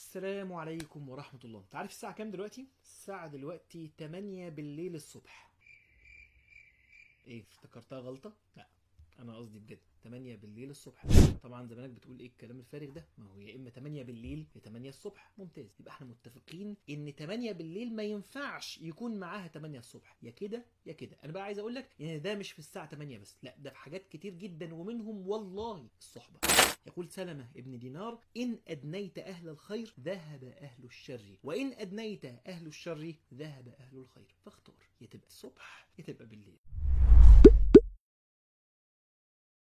السلام عليكم ورحمة الله انت عارف الساعة كام دلوقتي؟ الساعة دلوقتي 8 بالليل الصبح ايه افتكرتها غلطة؟ لا انا قصدي بجد 8 بالليل الصبح طبعا زمانك بتقول ايه الكلام الفارغ ده ما هو يا اما 8 بالليل يا 8 الصبح ممتاز يبقى احنا متفقين ان 8 بالليل ما ينفعش يكون معاها 8 الصبح يا كده يا كده انا بقى عايز اقول لك ان ده مش في الساعه 8 بس لا ده في حاجات كتير جدا ومنهم والله الصحبه يقول سلمة ابن دينار إن أدنيت أهل الخير ذهب أهل الشر وإن أدنيت أهل الشر ذهب أهل الخير فاختار يا تبقى الصبح يا تبقى بالليل